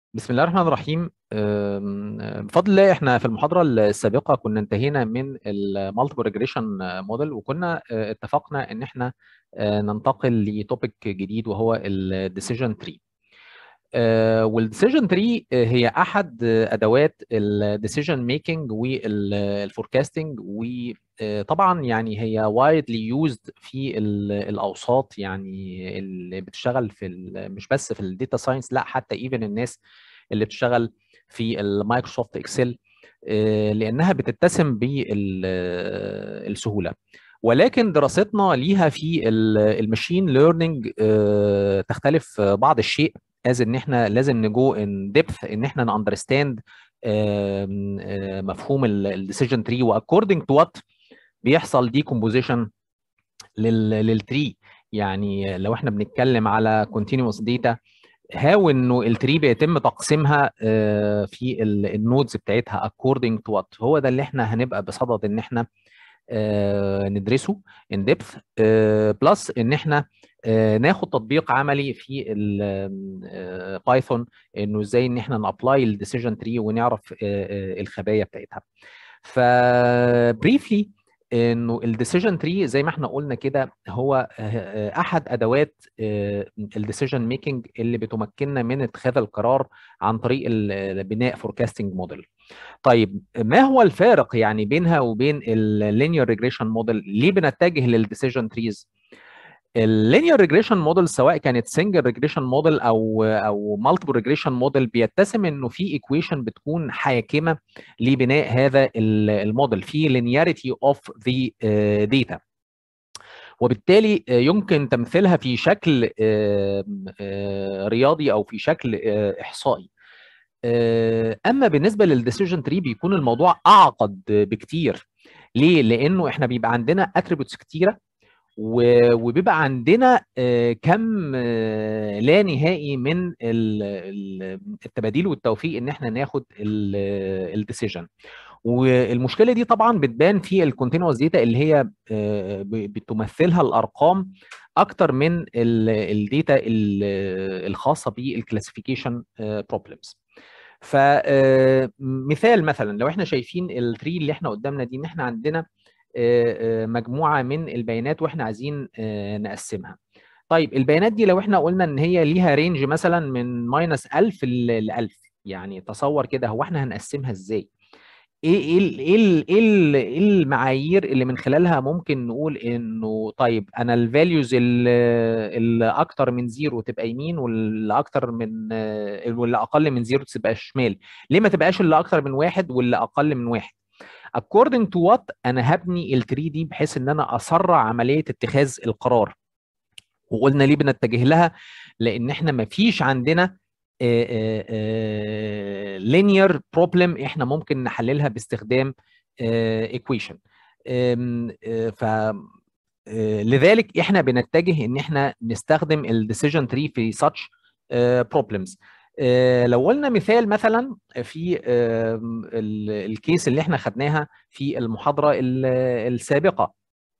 بسم الله الرحمن الرحيم أم، بفضل الله احنا في المحاضرة السابقة كنا انتهينا من المالتيبل ريجريشن موديل وكنا آه، اتفقنا ان احنا آه، ننتقل لتوبيك جديد وهو الديسيجن تري والديسيجن تري هي احد ادوات الديسيجن ميكنج والفوركاستنج وطبعا يعني هي وايدلي يوزد في ال- الاوساط يعني اللي بتشتغل في ال- مش بس في الداتا ساينس لا حتى ايفن الناس اللي بتشتغل في المايكروسوفت اكسل لانها بتتسم بالسهوله ولكن دراستنا ليها في الماشين ليرنينج تختلف بعض الشيء از ان احنا لازم نجو ان ديبث ان احنا ناندرستاند مفهوم الديسيجن تري واكوردنج تو وات بيحصل ديكومبوزيشن للتري يعني لو احنا بنتكلم على continuous data هاو انه التري بيتم تقسيمها آه، في النودز بتاعتها according to what هو ده اللي احنا هنبقى بصدد ان احنا آه، ندرسه in depth بلس ان احنا آه، ناخد تطبيق عملي في البايثون انه ازاي ان احنا نابلاي الديسيجن تري ونعرف آه، آه، الخبايا بتاعتها فبريفلي انه الديسيجن تري زي ما احنا قلنا كده هو آه، احد ادوات الديسيجن ميكنج اللي بتمكننا من اتخاذ القرار عن طريق ال- بناء فوركاستنج موديل طيب ما هو الفارق يعني بينها وبين اللينير ريجريشن موديل ليه بنتجه للديسيجن تريز اللينير ريجريشن موديل سواء كانت سنجل ريجريشن موديل او او مالتيبل ريجريشن موديل بيتسم انه في ايكويشن بتكون حاكمه لبناء هذا ال- الموديل في linearity اوف ذا داتا وبالتالي آه، يمكن تمثيلها في شكل آه، آه، رياضي او في شكل آه، احصائي آه، اما بالنسبه للديسيجن تري بيكون الموضوع اعقد بكتير ليه لانه احنا بيبقى عندنا اتريبيوتس كتيره و- وبيبقى عندنا آه، كم آه، لا نهائي من ال- ال- التباديل والتوفيق ان احنا ناخد الديسيجن والمشكله دي طبعا بتبان في الكونتينوس داتا اللي هي آه، ب- بتمثلها الارقام اكتر من الداتا الخاصه بالكلاسيفيكيشن بروبلمز فمثال مثلا لو احنا شايفين التري اللي احنا قدامنا دي ان احنا عندنا آه، آه، مجموعه من البيانات واحنا عايزين آه، نقسمها طيب البيانات دي لو احنا قلنا ان هي ليها رينج مثلا من ماينس 1000 ل 1000 يعني تصور كده هو احنا هنقسمها ازاي ايه ايه ال- ايه ال- ايه ال- إيه المعايير اللي من خلالها ممكن نقول انه طيب انا الفاليوز اللي اكتر من زيرو تبقى يمين واللي اكتر من آه، واللي اقل من زيرو تبقى شمال ليه ما تبقاش اللي اكتر من واحد واللي اقل من واحد according to what انا هبني التري دي بحيث ان انا اسرع عمليه اتخاذ القرار وقلنا ليه بنتجه لها لان احنا ما فيش عندنا لينير بروبلم احنا ممكن نحللها باستخدام ايكويشن ف آه، لذلك احنا بنتجه ان احنا نستخدم الديسيجن تري في such بروبلمز لو قلنا مثال مثلا في آم، ال- الكيس اللي احنا خدناها في المحاضره ال- السابقه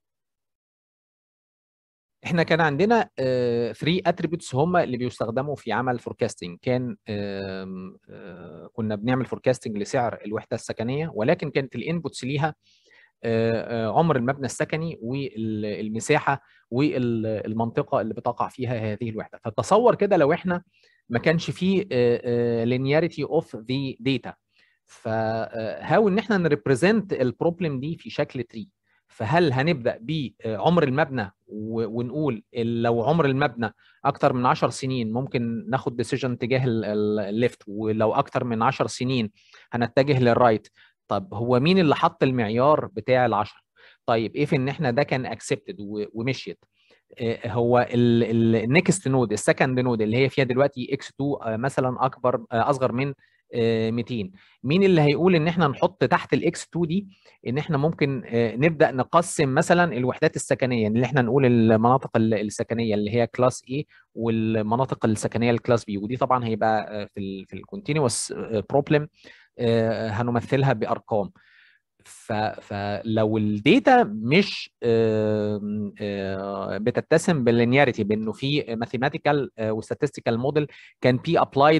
احنا كان عندنا 3 اتريبيوتس هم اللي بيستخدموا في عمل فوركاستنج كان آم، آه، كنا بنعمل فوركاستنج لسعر الوحده السكنيه ولكن كانت الانبوتس ليها آه، آه، عمر المبنى السكني والمساحه والمنطقه اللي بتقع فيها هذه الوحده فتصور كده لو احنا ما كانش فيه linearity اوف ذا داتا فهاو ان احنا نريبريزنت البروبلم دي في شكل تري فهل هنبدا بعمر المبنى و- ونقول ال- لو عمر المبنى اكتر من 10 سنين ممكن ناخد ديسيجن تجاه الليفت ولو اكتر من 10 سنين هنتجه للرايت طب هو مين اللي حط المعيار بتاع العشرة طيب ايه في ان احنا ده كان اكسبتد ومشيت آه، هو النكست نود السكند نود اللي هي فيها دلوقتي اكس 2 آه، مثلا اكبر آه، اصغر من آه، 200 مين اللي هيقول ان احنا نحط تحت الاكس 2 دي ان احنا ممكن آه، نبدا نقسم مثلا الوحدات السكنيه اللي احنا نقول المناطق ال- السكنيه اللي هي كلاس A والمناطق السكنيه الكلاس B ودي طبعا هيبقى آه، في ال في الكونتينوس بروبلم هنمثلها بارقام ف- فلو الداتا مش آم، آه، بتتسم باللينياريتي بانه في ماثيماتيكال وستاتستيكال موديل كان بي ابلايد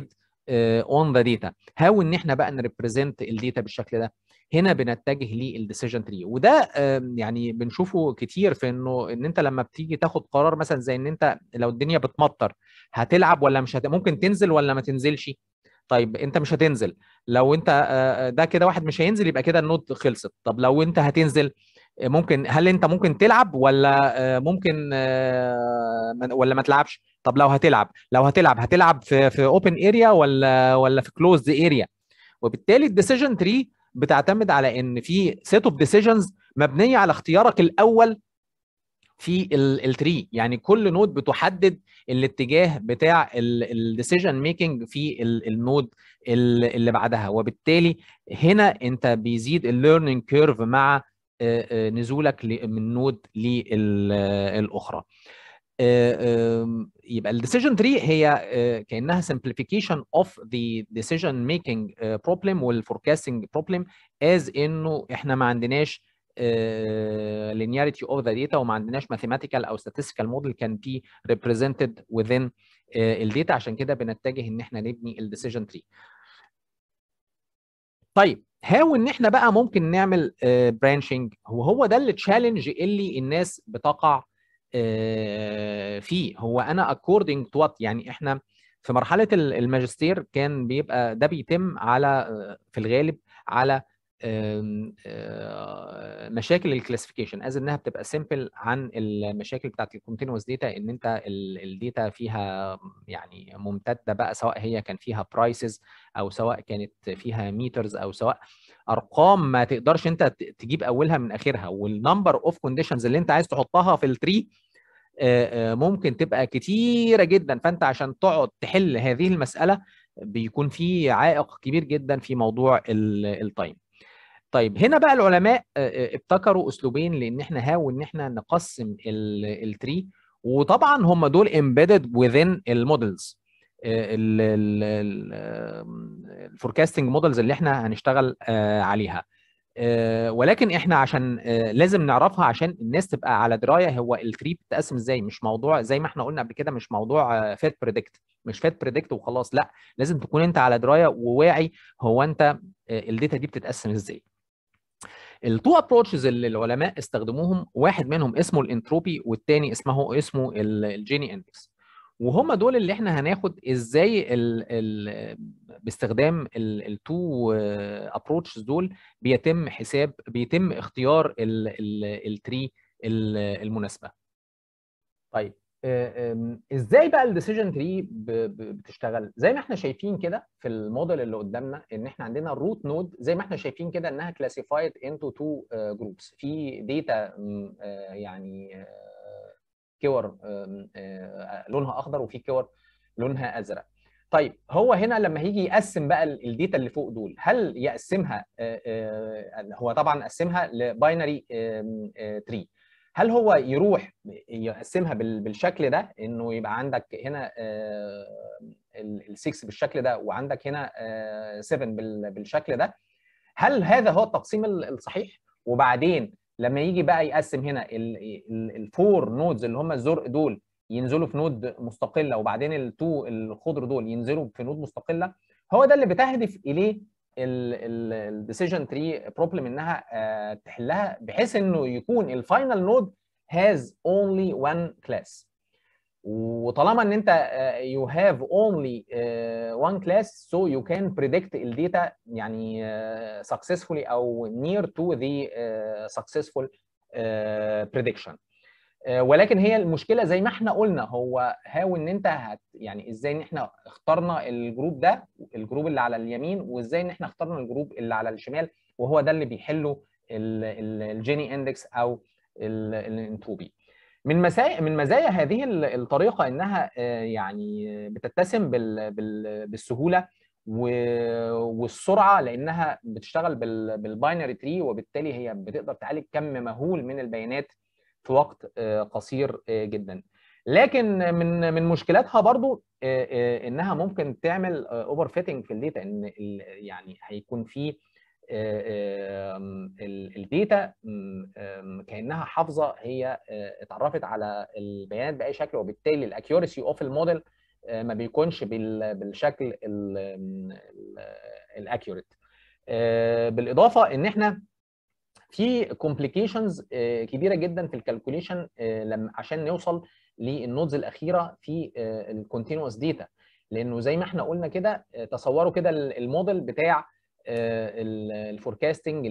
اون ذا داتا هاو ان احنا بقى نريبريزنت الداتا بالشكل ده هنا بنتجه للديسيجن تري وده يعني بنشوفه كتير في انه ان انت لما بتيجي تاخد قرار مثلا زي ان انت لو الدنيا بتمطر هتلعب ولا مش هت... ممكن تنزل ولا ما تنزلش طيب انت مش هتنزل لو انت ده كده واحد مش هينزل يبقى كده النوت خلصت طب لو انت هتنزل ممكن هل انت ممكن تلعب ولا ممكن ولا ما تلعبش طب لو هتلعب لو هتلعب هتلعب في في اوبن اريا ولا ولا في كلوزد اريا وبالتالي الديسيجن تري بتعتمد على ان في سيت اوف ديسيجنز مبنيه على اختيارك الاول في التري يعني كل نود بتحدد الاتجاه بتاع الديسيجن ميكنج في النود اللي بعدها وبالتالي هنا انت بيزيد الليرنينج كيرف مع نزولك من نود للاخرى يبقى الديسيجن تري هي كانها simplification of the decision making problem والforecasting problem as انه احنا ما عندناش linearity of the data وما عندناش mathematical او statistical model can be represented within الداتا عشان كده بنتجه ان احنا نبني الديسيجن تري طيب هاو ان احنا بقى ممكن نعمل برانشنج هو هو ده التشالنج اللي الناس بتقع فيه هو انا according to what يعني احنا في مرحله الماجستير كان بيبقى ده بيتم على في الغالب على مشاكل الكلاسيفيكيشن از انها بتبقى سيمبل عن المشاكل بتاعت الكونتينوس داتا ان انت الداتا فيها يعني ممتده بقى سواء هي كان فيها برايسز او سواء كانت فيها ميترز او سواء ارقام ما تقدرش انت تجيب اولها من اخرها والنمبر اوف كونديشنز اللي انت عايز تحطها في التري ممكن تبقى كتيره جدا فانت عشان تقعد تحل هذه المساله بيكون في عائق كبير جدا في موضوع التايم طيب هنا بقى العلماء ابتكروا اسلوبين لان احنا هاو ان احنا نقسم التري وطبعا هم دول embedded within المودلز الفوركاستنج مودلز اللي احنا هنشتغل عليها ولكن احنا عشان لازم نعرفها عشان الناس تبقى على درايه هو التري بتتقسم ازاي مش موضوع زي ما احنا قلنا قبل كده مش موضوع فات بريدكت مش فات بريدكت وخلاص لا لازم تكون انت على درايه وواعي هو انت الداتا دي بتتقسم ازاي التو ابروتشز اللي العلماء استخدموهم واحد منهم اسمه الانتروبي والتاني اسمه اسمه الجيني اندكس وهم دول اللي احنا هناخد ازاي ال ال باستخدام التو ابروتشز دول بيتم حساب بيتم اختيار التري المناسبه طيب ازاي بقى الديسيجن تري بتشتغل زي ما احنا شايفين كده في الموديل اللي قدامنا ان احنا عندنا الروت نود زي ما احنا شايفين كده انها كلاسيفايد انتو تو جروبس في داتا يعني كور لونها اخضر وفي كور لونها ازرق طيب هو هنا لما هيجي يقسم بقى الداتا اللي فوق دول هل يقسمها هو طبعا قسمها لباينري تري هل هو يروح يقسمها بالشكل ده انه يبقى عندك هنا ال6 بالشكل ده وعندك هنا 7 بالشكل ده هل هذا هو التقسيم الصحيح وبعدين لما يجي بقى يقسم هنا الفور نودز اللي هم الزرق دول ينزلوا في نود مستقله وبعدين التو الخضر دول ينزلوا في نود مستقله هو ده اللي بتهدف اليه الديسيجن تري بروبلم انها تحلها بحيث انه يكون الفاينل نود هاز اونلي وان كلاس وطالما ان انت يو هاف اونلي وان كلاس سو يو كان بريدكت الداتا يعني سكسسفولي او نير تو ذا سكسسفول بريدكشن ولكن هي المشكله زي ما احنا قلنا هو هاو ان انت هت يعني ازاي ان احنا اخترنا الجروب ده الجروب اللي على اليمين وازاي ان احنا اخترنا الجروب اللي على الشمال وهو ده اللي بيحله الجيني اندكس او الانتروبي من مزايا من مزايا هذه الطريقه انها يعني بتتسم بالسهوله والسرعه لانها بتشتغل بالباينري تري وبالتالي هي بتقدر تعالج كم مهول من البيانات في وقت قصير جدا لكن من من مشكلاتها برضو انها ممكن تعمل اوفر فيتنج في الداتا ان يعني هيكون في الداتا كانها حافظه هي اتعرفت على البيانات باي شكل وبالتالي الاكيورسي اوف الموديل ما بيكونش بالشكل الاكيوريت بالاضافه ان احنا في كومبليكيشنز كبيره جدا في الكالكوليشن لما عشان نوصل للنودز الاخيره في الكونتينوس داتا لانه زي ما احنا قلنا كده تصوروا كده الموديل بتاع الفوركاستنج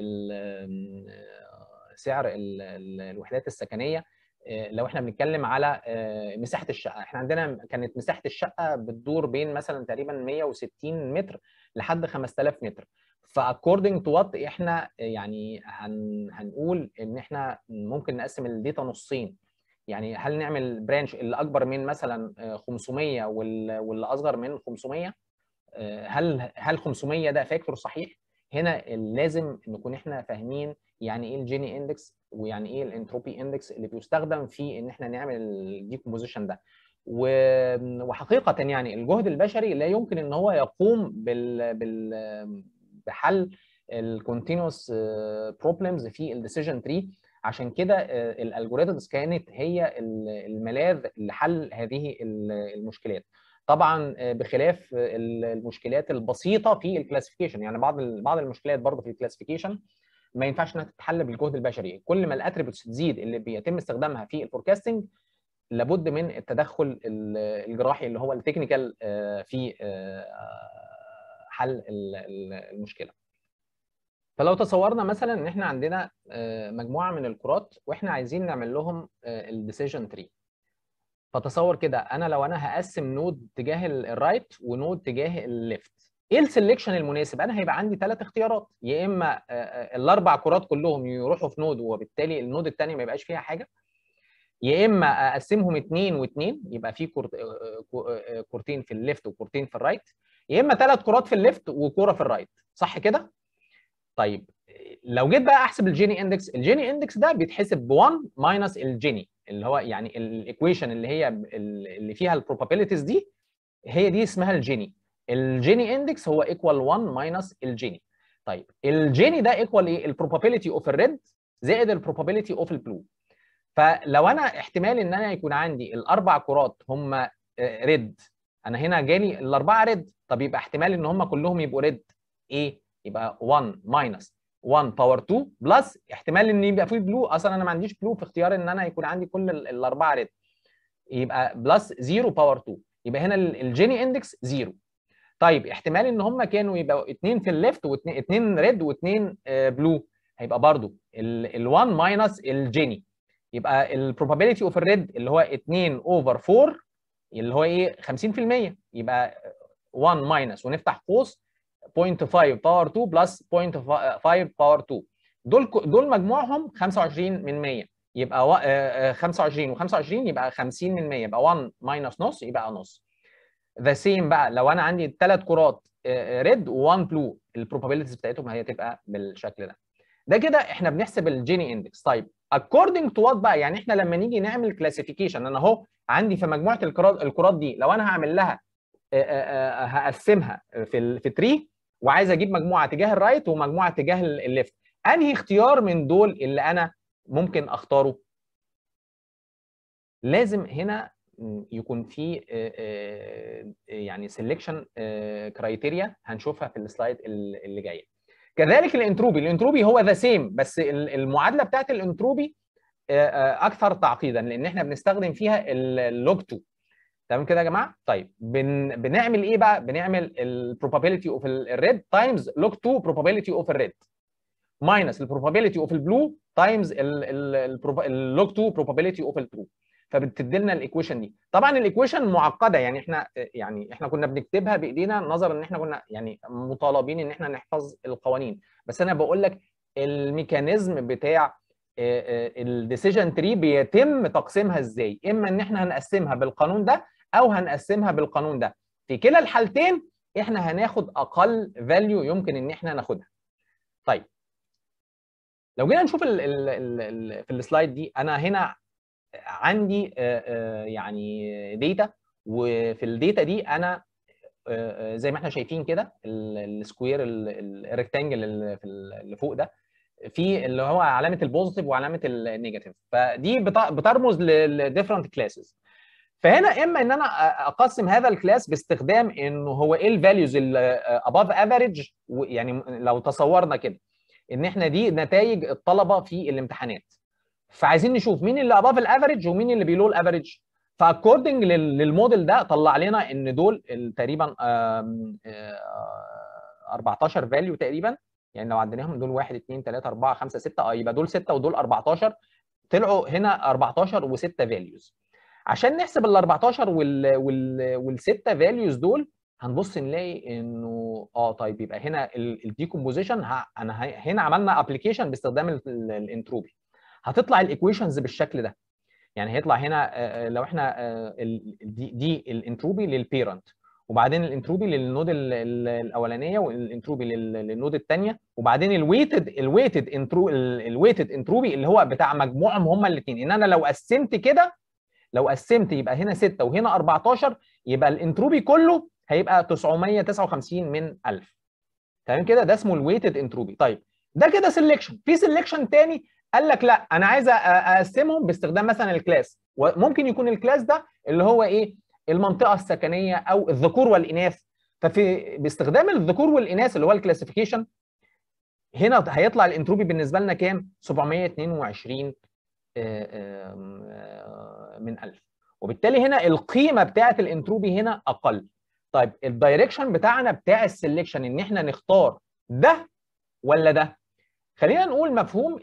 لسعر الوحدات السكنيه لو احنا بنتكلم على مساحه الشقه احنا عندنا كانت مساحه الشقه بتدور بين مثلا تقريبا 160 متر لحد 5000 متر فاكوردنج تو وات احنا يعني هن هنقول ان احنا ممكن نقسم الداتا نصين يعني هل نعمل برانش اللي اكبر من مثلا 500 واللي اصغر من 500 هل هل 500 ده فاكتور صحيح هنا لازم نكون احنا فاهمين يعني ايه الجيني اندكس ويعني ايه الانتروبي اندكس اللي بيستخدم في ان احنا نعمل الديكومبوزيشن ده وحقيقه يعني الجهد البشري لا يمكن ان هو يقوم بال, بال بحل الكونتينوس بروبلمز في الديسيجن تري عشان كده الالجوريثمز كانت هي الملاذ لحل هذه المشكلات طبعا بخلاف المشكلات البسيطه في الكلاسيفيكيشن يعني بعض بعض المشكلات برضه في الكلاسيفيكيشن ما ينفعش انها تتحل بالجهد البشري كل ما الاتريبيوتس تزيد اللي بيتم استخدامها في الفوركاستنج لابد من التدخل الجراحي اللي هو التكنيكال في حل المشكله فلو تصورنا مثلا ان احنا عندنا مجموعه من الكرات واحنا عايزين نعمل لهم الديسيجن تري فتصور كده انا لو انا هقسم نود تجاه الرايت ونود تجاه الليفت ايه السلكشن المناسب انا هيبقى عندي ثلاث اختيارات يا اما الاربع كرات كلهم يروحوا في نود وبالتالي النود الثاني ما يبقاش فيها حاجه يا اما اقسمهم اثنين واثنين يبقى في كورتين في الليفت وكورتين في الرايت يا اما ثلاث كرات في الليفت وكوره في الرايت صح كده طيب لو جيت بقى احسب الجيني اندكس الجيني اندكس ده بيتحسب ب 1 ماينس الجيني اللي هو يعني الايكويشن اللي هي اللي فيها البروبابيلتيز دي هي دي اسمها الجيني الجيني اندكس هو ايكوال 1 ماينس الجيني طيب الجيني ده ايكوال ايه البروبابيلتي اوف الريد زائد البروبابيلتي اوف البلو فلو انا احتمال ان انا يكون عندي الاربع كرات هم ريد انا هنا جالي الاربعه ريد طب يبقى احتمال ان هم كلهم يبقوا ريد ايه يبقى 1 ماينس 1 باور 2 بلس احتمال ان يبقى فيه بلو اصلا انا ما عنديش بلو في اختيار ان انا يكون عندي كل الاربعه ريد يبقى بلس 0 باور 2 يبقى هنا الجيني اندكس 0 طيب احتمال ان هم كانوا يبقوا اثنين في الليفت واثنين ريد واثنين بلو هيبقى برضو ال1 ماينس الجيني يبقى البروبابيلتي اوف الريد اللي هو 2 اوفر 4 اللي هو ايه 50% يبقى 1 ماينس ونفتح قوس 0.5 باور 2 بلس 0.5 باور 2 دول دول مجموعهم 25 من 100 يبقى 25 و25 يبقى 50 من 100 يبقى 1 ماينس نص يبقى نص ذا سيم بقى لو انا عندي ثلاث كرات ريد و1 بلو البروبابيلتيز بتاعتهم هي تبقى بالشكل ده ده كده احنا بنحسب الجيني اندكس طيب according to what بقى يعني احنا لما نيجي نعمل كلاسيفيكيشن انا اهو عندي في مجموعه الكرات الكرات دي لو انا هعمل لها هقسمها في في تري وعايز اجيب مجموعه تجاه الرايت ومجموعه تجاه الليفت انهي اختيار من دول اللي انا ممكن اختاره لازم هنا يكون في يعني سelection كرايتيريا هنشوفها في السلايد اللي جايه كذلك الانتروبي الانتروبي هو ذا سيم بس المعادله بتاعت الانتروبي اكثر تعقيدا لان احنا بنستخدم فيها اللوج 2 تمام كده يا جماعه طيب بن... بنعمل ايه بقى بنعمل البروبابيلتي اوف الريد تايمز لوج 2 بروبابيلتي اوف الريد ماينس البروبابيلتي اوف البلو تايمز اللوج 2 بروبابيلتي اوف البلو فبتدي لنا الايكويشن دي طبعا الايكويشن معقده يعني احنا يعني احنا كنا بنكتبها بايدينا نظرا ان احنا كنا يعني مطالبين ان احنا نحفظ القوانين بس انا بقول لك الميكانيزم بتاع الديسيجن تري بيتم تقسيمها ازاي اما ان احنا هنقسمها بالقانون ده او هنقسمها بالقانون ده في كلا الحالتين احنا هناخد اقل فاليو يمكن ان احنا ناخدها طيب لو جينا نشوف ال ال ال في السلايد دي انا هنا عندي يعني داتا وفي الداتا دي انا زي ما احنا شايفين كده السكوير الريكتانجل اللي فوق ده في اللي هو علامه البوزيتيف وعلامه النيجاتيف فدي بترمز لديفرنت كلاسز فهنا اما ان انا اقسم هذا الكلاس باستخدام انه هو ايه الفاليوز اباف افريج يعني لو تصورنا كده ان احنا دي نتائج الطلبه في الامتحانات فعايزين نشوف مين اللي اباف الافريج ومين اللي بيلو الافريج فاكوردنج للموديل ده طلع لنا ان دول تقريبا 14 فاليو تقريبا يعني لو عديناهم دول 1 2 3 4 5 6 اه يبقى دول 6 ودول 14 طلعوا هنا 14 و6 فاليوز عشان نحسب ال 14 وال وال وال6 فاليوز دول هنبص نلاقي انه اه طيب يبقى هنا الديكومبوزيشن انا هنا عملنا ابلكيشن باستخدام الانتروبي هتطلع الايكويشنز بالشكل ده يعني هيطلع هنا لو احنا دي, دي الانتروبي للبيرنت وبعدين الانتروبي للنود الاولانيه والانتروبي للنود الثانيه وبعدين الويتد الويتد انترو الويتد انتروبي اللي هو بتاع مجموعهم هما الاثنين ان انا لو قسمت كده لو قسمت يبقى هنا 6 وهنا 14 يبقى الانتروبي كله هيبقى 959 من 1000 تمام كده ده اسمه الويتد انتروبي طيب ده كده سelection في سelection تاني قال لك لا انا عايز اقسمهم باستخدام مثلا الكلاس وممكن يكون الكلاس ده اللي هو ايه المنطقه السكنيه او الذكور والاناث ففي باستخدام الذكور والاناث اللي هو الكلاسيفيكيشن هنا هيطلع الانتروبي بالنسبه لنا كام 722 من 1000 وبالتالي هنا القيمه بتاعه الانتروبي هنا اقل طيب الدايركشن بتاعنا بتاع السلكشن ان احنا نختار ده ولا ده خلينا نقول مفهوم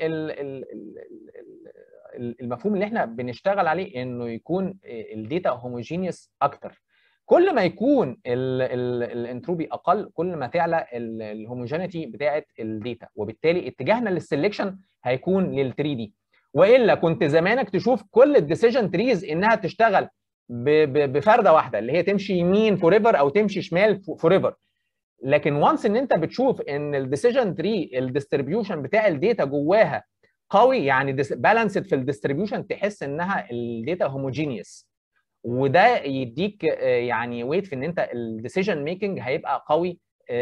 المفهوم اللي احنا بنشتغل عليه انه يكون الداتا هوموجينيوس اكتر كل ما يكون الانتروبي اقل كل ما تعلى الهوموجينيتي بتاعه الداتا وبالتالي اتجاهنا للسلكشن هيكون لل 3 دي والا كنت زمانك تشوف كل الديسيجن تريز انها تشتغل بفرده واحده اللي هي تمشي يمين فور ايفر او تمشي شمال فور ايفر لكن وانس ان انت بتشوف ان الديسيجن تري الديستريبيوشن بتاع الداتا جواها قوي يعني بالانسد في الديستريبيوشن تحس انها الداتا هوموجينيوس وده يديك يعني ويت في ان انت الديسيجن ميكنج هيبقى قوي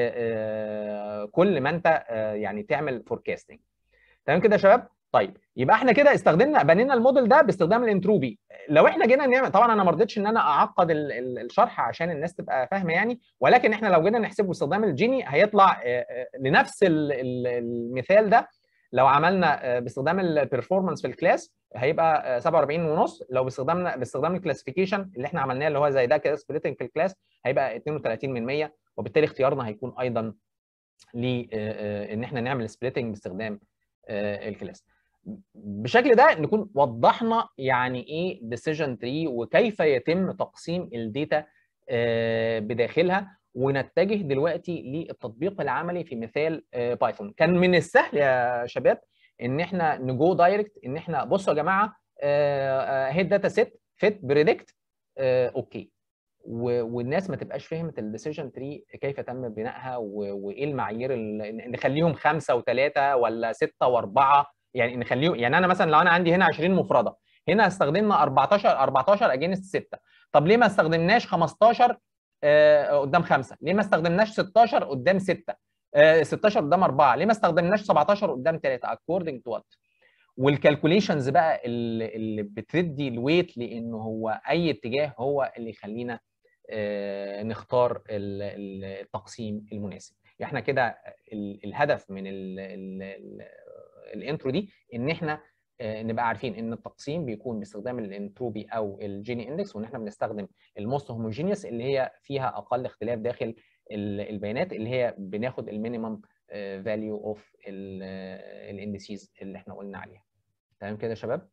كل ما انت يعني تعمل فوركاستنج تمام كده يا شباب طيب يبقى احنا كده استخدمنا بنينا الموديل ده باستخدام الانتروبي لو احنا جينا نعمل طبعا انا ما رضيتش ان انا اعقد الشرح عشان الناس تبقى فاهمه يعني ولكن احنا لو جينا نحسبه باستخدام الجيني هيطلع لنفس المثال ده لو عملنا باستخدام البرفورمانس في الكلاس هيبقى 47 ونص لو باستخدامنا باستخدام الكلاسيفيكيشن اللي احنا عملناه اللي هو زي ده كده سبليتنج في الكلاس هيبقى 32 من 100 وبالتالي اختيارنا هيكون ايضا ل ان احنا نعمل سبليتنج باستخدام الكلاس بشكل ده نكون وضحنا يعني ايه ديسيجن تري وكيف يتم تقسيم الداتا بداخلها ونتجه دلوقتي للتطبيق العملي في مثال بايثون كان من السهل يا شباب ان احنا نجو دايركت ان احنا بصوا يا جماعه هيد داتا سيت فيت بريدكت اوكي والناس ما تبقاش فهمت الديسيجن تري كيف تم بنائها وايه المعايير نخليهم خمسه وثلاثه ولا سته واربعه يعني نخليهم يعني انا مثلا لو انا عندي هنا 20 مفرده هنا استخدمنا 14 14 اجينست 6 طب ليه ما استخدمناش 15 آه قدام 5 ليه ما استخدمناش 16 قدام 6 آه 16 قدام 4 ليه ما استخدمناش 17 قدام 3 according to what والكالكوليشنز بقى اللي, اللي بتدي الويت لانه هو اي اتجاه هو اللي يخلينا آه نختار التقسيم المناسب يعني احنا كده الهدف من ال ال ال الانترو دي ان احنا نبقى عارفين ان التقسيم بيكون باستخدام الانتروبي او الجيني اندكس وان احنا بنستخدم الموست هوموجينيوس اللي هي فيها اقل اختلاف داخل البيانات اللي هي بناخد المينيمم فاليو اوف الاندسيز اللي احنا قلنا عليها تمام كده يا شباب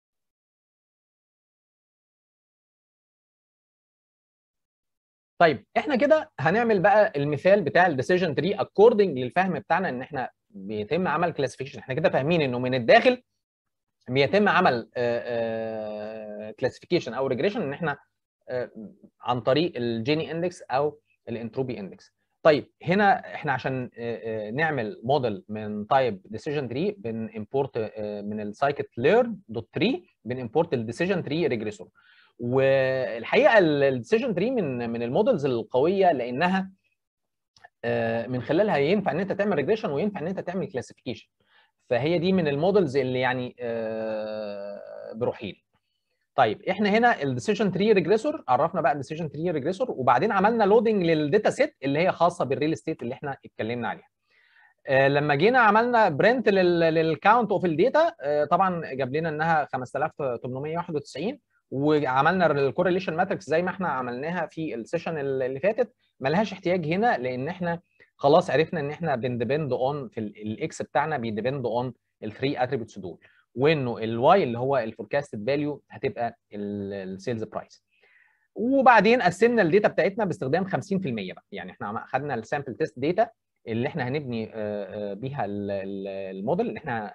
طيب احنا كده هنعمل بقى المثال بتاع الديسيجن تري اكوردنج للفهم بتاعنا ان احنا بيتم عمل كلاسيفيكيشن احنا كده فاهمين انه من الداخل بيتم عمل كلاسيفيكيشن او ريجريشن ان احنا عن طريق الجيني اندكس او الانتروبي اندكس طيب هنا احنا عشان نعمل موديل من تايب ديسيجن تري بنimporت من السايكت ليرن دوت تري بنimporت الديسيجن تري ريجريسور والحقيقه الديسيجن تري من من المودلز القويه لانها من خلالها ينفع ان انت تعمل ريجريشن وينفع ان انت تعمل كلاسيفيكيشن فهي دي من المودلز اللي يعني برحيل طيب احنا هنا الديسيجن تري ريجريسور عرفنا بقى الديسيجن تري ريجريسور وبعدين عملنا لودنج للداتا سيت اللي هي خاصه بالريل استيت اللي احنا اتكلمنا عليها آه، لما جينا عملنا برنت للكاونت اوف الداتا طبعا جاب لنا انها 5891 وعملنا الكورليشن ماتريكس زي ما احنا عملناها في السيشن اللي فاتت ملهاش احتياج هنا لان احنا خلاص عرفنا ان احنا بنديبند اون في الاكس بتاعنا بيديبند اون الثري اتريبيوتس دول وانه الواي اللي هو الفوركاستد فاليو هتبقى السيلز برايس وبعدين قسمنا الداتا بتاعتنا باستخدام 50% بقى يعني احنا خدنا السامبل تيست داتا اللي احنا هنبني بيها الموديل اللي احنا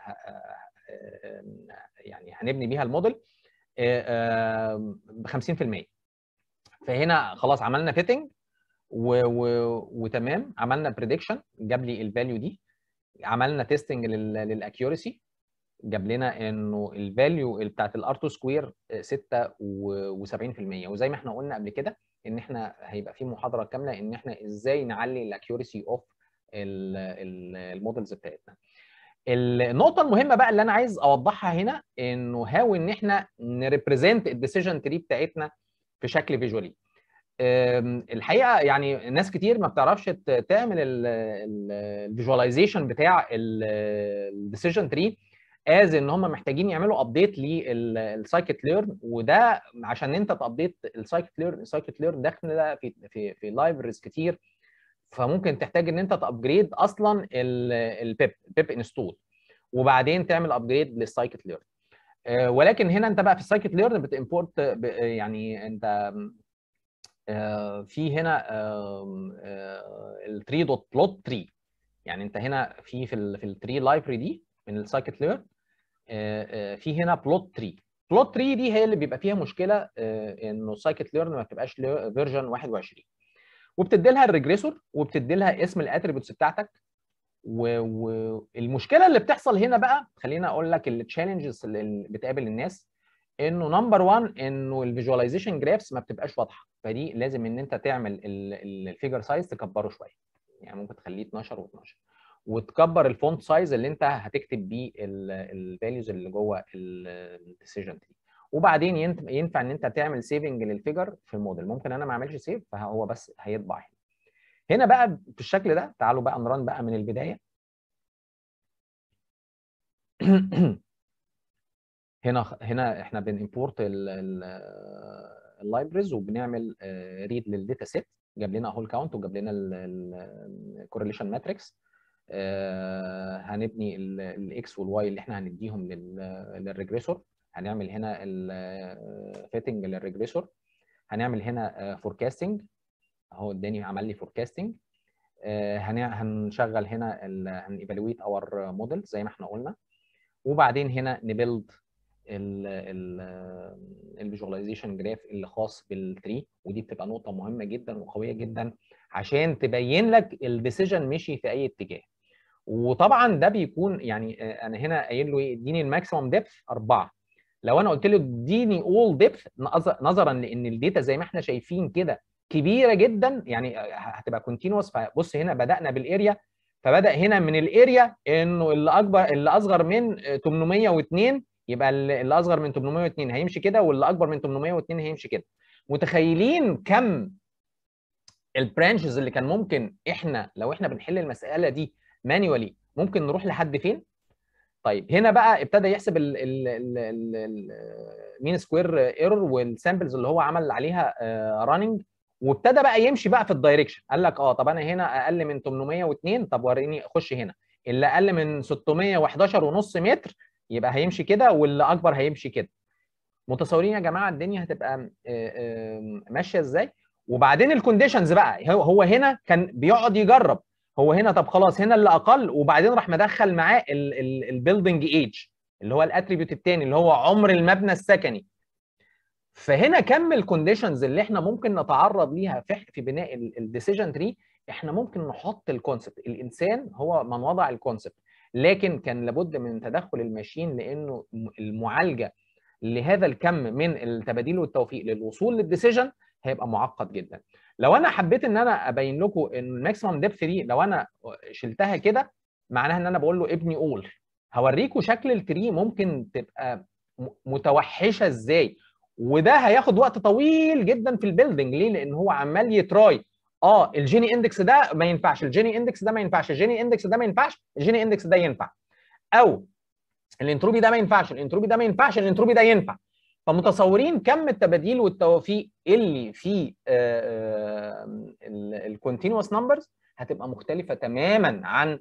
يعني هنبني بيها الموديل ب 50% فهنا خلاص عملنا فيتنج و... و... وتمام عملنا بريدكشن جاب لي الفاليو دي عملنا تيستنج لل... للاكيورسي جاب لنا انه الفاليو بتاعت الار 2 سكوير 76% وزي ما احنا قلنا قبل كده ان احنا هيبقى في محاضره كامله ان احنا ازاي نعلي الاكيورسي اوف المودلز بتاعتنا النقطة المهمة بقى اللي أنا عايز أوضحها هنا إنه هاو إن إحنا نريبريزنت الديسيجن تري بتاعتنا في شكل فيجوالي. الحقيقة يعني ناس كتير ما بتعرفش تعمل الفيجواليزيشن بتاع الديسيجن تري از ان هم محتاجين يعملوا ابديت للسايكت ليرن وده عشان انت تابديت السايكت ليرن السايكت ليرن داخله في في في لايبرز كتير فممكن تحتاج ان انت تابجريد اصلا البيب البيب انستول وبعدين تعمل ابجريد للسايكت ليرن ولكن هنا انت بقى في السايكت ليرن بتمبورت يعني انت في هنا التري دوت بلوت تري يعني انت هنا في في في التري لايبرري دي من السايكت ليرن في هنا بلوت تري بلوت تري دي هي اللي بيبقى فيها مشكله انه السايكت ليرن ما بتبقاش فيرجن 21 وبتدي لها الريجريسور وبتدي لها اسم الاتريبيوتس بتاعتك والمشكله اللي بتحصل هنا بقى خليني اقول لك التشالنجز اللي بتقابل الناس انه نمبر 1 انه الفيجواليزيشن جرافس ما بتبقاش واضحه فدي لازم ان انت تعمل الفيجر سايز تكبره شويه يعني ممكن تخليه 12 و12 وتكبر الفونت سايز اللي انت هتكتب بيه الفاليوز اللي جوه الديسيجن تري وبعدين ينفع ان انت تعمل سيفنج للفيجر في الموديل ممكن انا ما اعملش سيف فهو بس هيطبع هنا هنا بقى بالشكل ده تعالوا بقى نران بقى من البدايه هنا هنا احنا بنimporт اللايبرز وبنعمل ريد للداتا سيت جاب لنا هول كاونت وجاب لنا الكورليشن ماتريكس هنبني الاكس والواي اللي احنا هنديهم للريجريسور هنعمل هنا الفيتنج للريجريسور هنعمل هنا فوركاستنج اهو اداني عمل لي فوركاستنج هنشغل هنا هنيفالويت اور موديل زي ما احنا قلنا وبعدين هنا نبيلد الفيجواليزيشن جراف اللي خاص بالتري ودي بتبقى نقطه مهمه جدا وقويه جدا عشان تبين لك الديسيجن مشي في اي اتجاه وطبعا ده بيكون يعني انا هنا قايل له ايه اديني الماكسيمم ديبث اربعه لو انا قلت له اديني اول ديبث نظرا لان الداتا زي ما احنا شايفين كده كبيره جدا يعني هتبقى كونتينوس فبص هنا بدانا بالاريا فبدا هنا من الاريا انه اللي اكبر اللي اصغر من 802 يبقى اللي اصغر من 802 هيمشي كده واللي اكبر من 802 هيمشي كده متخيلين كم البرانشز اللي كان ممكن احنا لو احنا بنحل المساله دي مانيوالي ممكن نروح لحد فين طيب هنا بقى ابتدى يحسب المين سكوير ايرور والسامبلز اللي هو عمل عليها راننج وابتدى بقى يمشي بقى في الدايركشن قال لك اه طب انا هنا اقل من 802 طب وريني خش هنا اللي اقل من 611 ونص متر يبقى هيمشي كده واللي اكبر هيمشي كده متصورين يا جماعه الدنيا هتبقى ماشيه ازاي وبعدين الكونديشنز بقى هو هنا كان بيقعد يجرب هو هنا طب خلاص هنا اللي اقل وبعدين راح مدخل معاه البيلدنج ايج اللي هو الاتريبيوت الثاني اللي هو عمر المبنى السكني فهنا كم الكونديشنز اللي احنا ممكن نتعرض ليها في في بناء الديسيجن تري احنا ممكن نحط الكونسبت الانسان هو من وضع الكونسبت لكن كان لابد من تدخل الماشين لانه المعالجه لهذا الكم من التباديل والتوفيق للوصول للديسيجن هيبقى معقد جدا لو انا حبيت ان انا ابين لكم ان الماكسيمم ديبث دي لو انا شلتها كده معناها ان انا بقول له ابني اول هوريكم شكل التري ممكن تبقى متوحشه ازاي وده هياخد وقت طويل جدا في البيلدنج ليه لان هو عمال يتراي اه الجيني اندكس ده ما ينفعش الجيني اندكس ده ما ينفعش الجيني اندكس ده ما ينفعش الجيني اندكس ده ينفع او الانتروبي ده ما ينفعش الانتروبي ده ما ينفعش الانتروبي ده ينفع فمتصورين كم التباديل والتوافيق اللي في الكونتينوس نمبرز هتبقى مختلفه تماما عن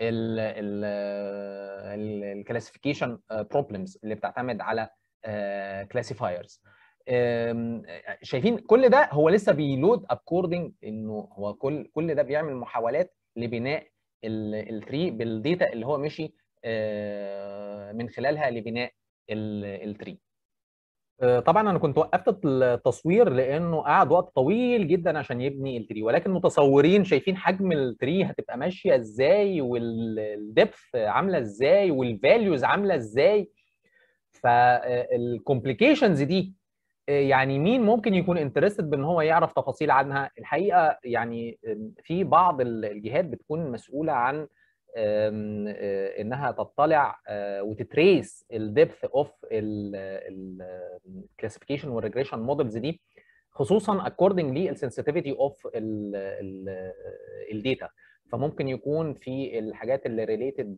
الكلاسيفيكيشن بروبلمز اللي بتعتمد على كلاسيفايرز شايفين كل ده هو لسه بيلود اكوردنج انه هو كل كل ده بيعمل محاولات لبناء التري بالديتا اللي هو مشي من خلالها لبناء التري طبعا انا كنت وقفت التصوير لانه قعد وقت طويل جدا عشان يبني التري ولكن متصورين شايفين حجم التري هتبقى ماشيه ازاي والدبث عامله ازاي والفاليوز عامله ازاي فالكومبليكيشنز دي يعني مين ممكن يكون انترستد بان هو يعرف تفاصيل عنها الحقيقه يعني في بعض الجهات بتكون مسؤوله عن انها تطلع وتتريس الدبث اوف الكلاسيفيكيشن والريجريشن مودلز دي خصوصا اكوردنج للسنسيتيفيتي اوف الداتا فممكن يكون في الحاجات اللي ريليتد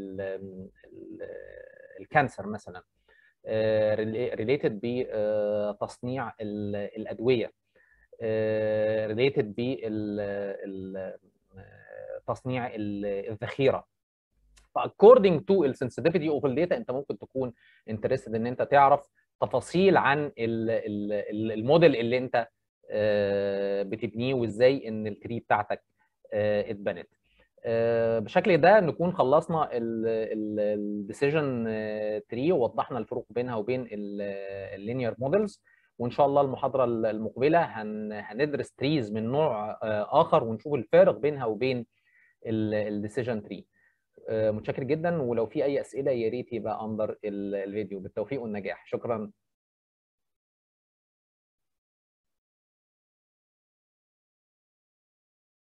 بالكانسر مثلا ريليتد بتصنيع الادويه ريليتد بال تصنيع الذخيره فاكوردنج تو السنسيتيفيتي اوف الداتا انت ممكن تكون انترستد ان انت تعرف تفاصيل عن الموديل اللي انت بتبنيه وازاي ان التري بتاعتك اتبنت بشكل ده نكون خلصنا الديسيجن تري ووضحنا الفروق بينها وبين اللينير مودلز وان شاء الله المحاضره المقبله هندرس تريز من نوع اخر ونشوف الفارق بينها وبين الديسيجن تري متشكر جدا ولو في اي اسئله يا ريت يبقى اندر الفيديو بالتوفيق والنجاح شكرا